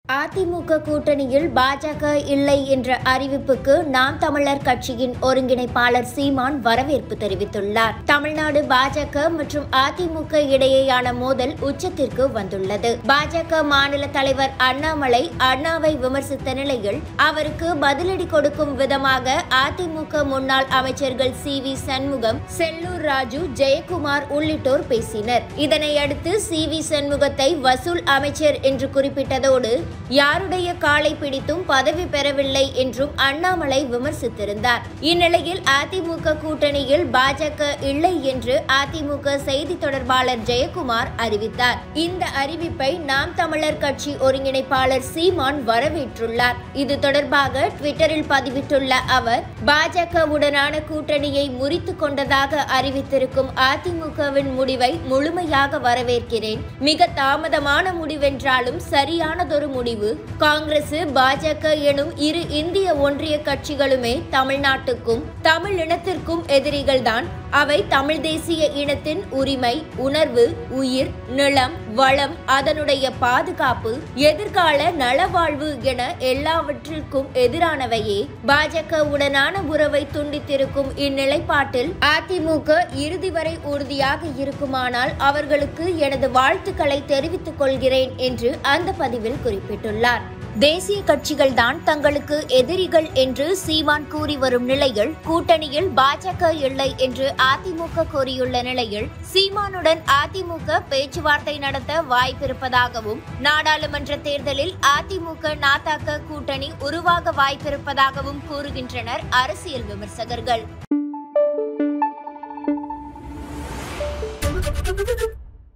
அதிமுக கூட்டணியில் பாஜக இல்லை என்ற அறிவிப்புக்கு நாம் தமிழர் கட்சியின் ஒருங்கிணைப்பாளர் சீமான் வரவேற்பு தெரிவித்துள்ளார் தமிழ்நாடு பாஜக மற்றும் அதிமுக இடையேயான மோதல் உச்சத்திற்கு வந்துள்ளது பாஜக மாநில தலைவர் அண்ணாமலை அண்ணாவை விமர்சித்த நிலையில் அவருக்கு பதிலடி கொடுக்கும் விதமாக அதிமுக முன்னாள் அமைச்சர்கள் சி வி சண்முகம் செல்லூர் ராஜு ஜெயக்குமார் உள்ளிட்டோர் பேசினர் இதனையடுத்து சி வி சண்முகத்தை வசூல் அமைச்சர் என்று குறிப்பிட்டதோடு யாருடைய காலை பிடித்தும் பதவி பெறவில்லை என்றும் அண்ணாமலை விமர்சித்திருந்தார் இந்நிலையில் அதிமுக கூட்டணியில் பாஜக இல்லை என்று அதிமுக செய்தி தொடர்பாளர் ஜெயக்குமார் அறிவித்தார் இந்த அறிவிப்பை நாம் தமிழர் கட்சி ஒருங்கிணைப்பாளர் சீமான் வரவேற்றுள்ளார் இது தொடர்பாக ட்விட்டரில் பதிவிட்டுள்ள அவர் பாஜகவுடனான கூட்டணியை முறித்து கொண்டதாக அறிவித்திருக்கும் அதிமுகவின் முடிவை முழுமையாக வரவேற்கிறேன் மிக தாமதமான முடிவென்றாலும் சரியானதொரு முடிவு காங்கிரஸ் பாஜக எனும் இரு இந்திய ஒன்றிய கட்சிகளுமே தமிழ்நாட்டுக்கும் தமிழ் இனத்திற்கும் எதிரிகள்தான் அவை தமிழ் தேசிய இனத்தின் உரிமை உணர்வு உயிர் நிலம் வளம் அதனுடைய பாதுகாப்பு எதிர்கால நலவாழ்வு என எல்லாவற்றிற்கும் எதிரானவையே பாஜக உடனான உறவை துண்டித்திருக்கும் இந்நிலைப்பாட்டில் அதிமுக இறுதி வரை உறுதியாக இருக்குமானால் அவர்களுக்கு எனது வாழ்த்துக்களை தெரிவித்துக் கொள்கிறேன் என்று அந்த பதிவில் குறிப்பிட்டுள்ளார் தேசிய கட்சிகள் தான் தங்களுக்கு எதிரிகள் என்று சீமான் கூறி வரும் நிலையில் கூட்டணியில் பாஜக இல்லை என்று அதிமுக கூறியுள்ள நிலையில் சீமானுடன் அதிமுக பேச்சுவார்த்தை நடத்த வாய்ப்பிருப்பதாகவும் நாடாளுமன்ற தேர்தலில் அதிமுக நாதாக கூட்டணி உருவாக வாய்ப்பிருப்பதாகவும் கூறுகின்றனர் அரசியல் விமர்சகர்கள்